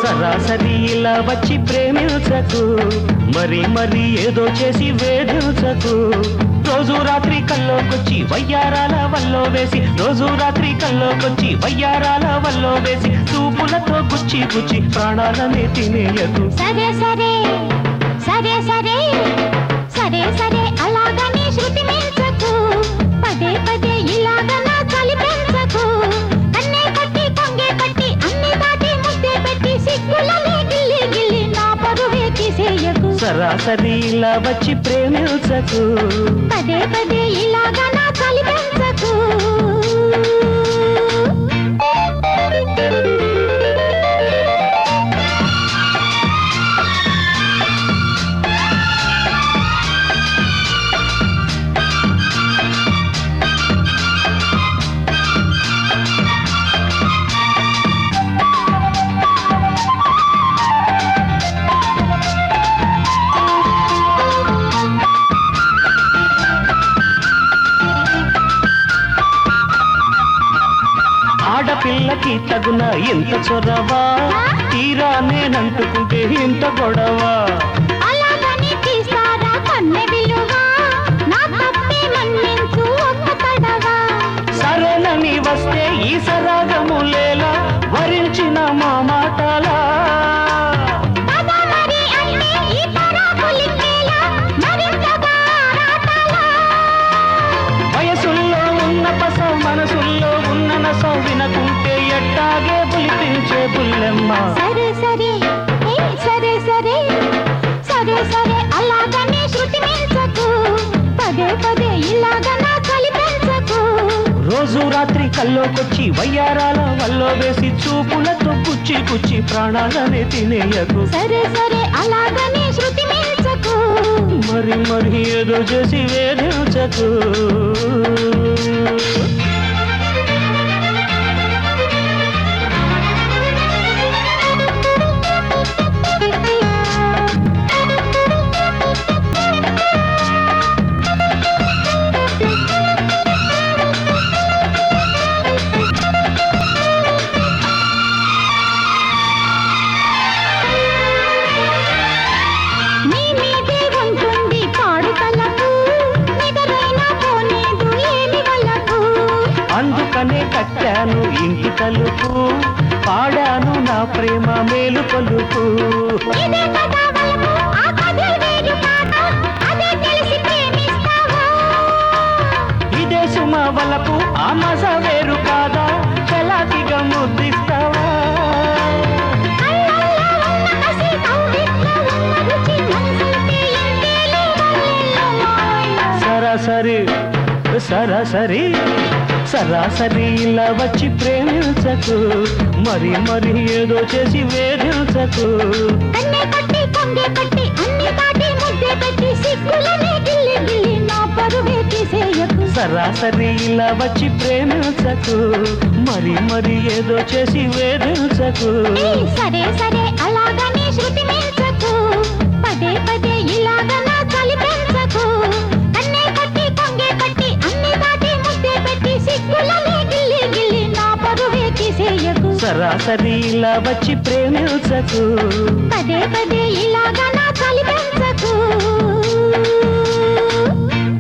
సరాసరి ఇలా వచ్చి ప్రేమించకు మరి మరి ఏదో చేసి వేధించకు రోజు రాత్రి కల్లోకొచ్చి వయ్యారాల వల్లో వేసి రోజు రాత్రి కల్లోకొచ్చి వయ్యారాల వల్లో వేసి చూపులతో గుచ్చి గుచ్చి ప్రాణాలనే తినేయకు సరే సరే సరే సరే సరే సరే అలాగని శృతి మించకు పదే పదే ఇలాగ నా చలి పెంచకు కన్నే కట్టి కొంగే కట్టి అన్ని దాటి ముద్దే పెట్టి సిగ్గులనే గిల్లి గిల్లి నా పరువే తీసేయకు సరాసరి ఇలా వచ్చి ప్రేమించకు పదే పదే ఇలాగ నా చలి పెంచకు ఆడపిల్లకి తగున ఎంత చొరవా తీరా నేనంటుకుంటే ఇంత గొడవ అలాగని తీస్తారా కన్నె విలువ నా తప్పే మన్నించు ఒక్క తడవా సరేనని వస్తే ఈ సరాగములేలా వరించిన మా మాటలా పద మరి అంటే ఈ పరాకులింగేలా మరింతగా ఆరాటాలా వయసుల్లో ఉన్న పస మనసుల్లో ఉన్న నస వినకుంటే ఎట్టాగే పులిపించే పుల్లెమ్మ సరే సరే ఏ సరే సరే సరే సరే అలాగనే శృతి మించకు పదే పదే ఇలాగ నా చలి పెంచకు రోజు రాత్రి కల్లోకొచ్చి వయ్యారాల వల్లో వేసి చూపులతో కుచ్చి కుచ్చి ప్రాణాలనే తినేయకు సరే సరే అలాగనే శృతి మించకు మరి మరి ఏదో చేసి వేధించకు నీ మీదే ఉంటుంది పాడు తలకు నిదరైనా పోనీదు ఏమి వలకు అందుకనే కట్టాను ఇంటి తలుపు పాడాను నా ప్రేమ మేలు పలుకు ఇదే కదా వలపు ఆ కథే వేరు కాదా అదే తెలిసి ప్రేమిస్తావా ఇదే సుమ వలపు ఆ మజ వేరు కాదా చలాకిగా ముద్దిస్తావా కళ్ళల్లో ఉన్న కసి కౌగిట్లో ఉన్న రుచి మనసంటే ఎంతేలే వల్లెల్లో మాయ సరాసరి సరాసరి సరాసరి ఇలా వచ్చి ప్రేమించకు మరి మరి ఏదో చేసి వేధించకు కన్నే కట్టి కొంగే కట్టి అన్ని దాటి ముద్దే పెట్టి సిగ్గులనే గిల్లి గిల్లి నా పరువే తీసేయకు సరాసరి ఇలా వచ్చి ప్రేమించకు మరి మరి ఏదో చేసి వేధించకు ఏ సరే సరే అలాగని శృతి మించకు పదే పదే ఇలాగ నా చలి పెంచకు కన్నే కట్టి కొంగే కట్టి అన్ని దాటి ముద్దే పెట్టి సిగ్గులనే గిల్లి గిల్లి నా పరువే తీసేయకు సరాసరి ఇలా వచ్చి ప్రేమించకు పదే పదే ఇలాగ నా చలి పెంచకు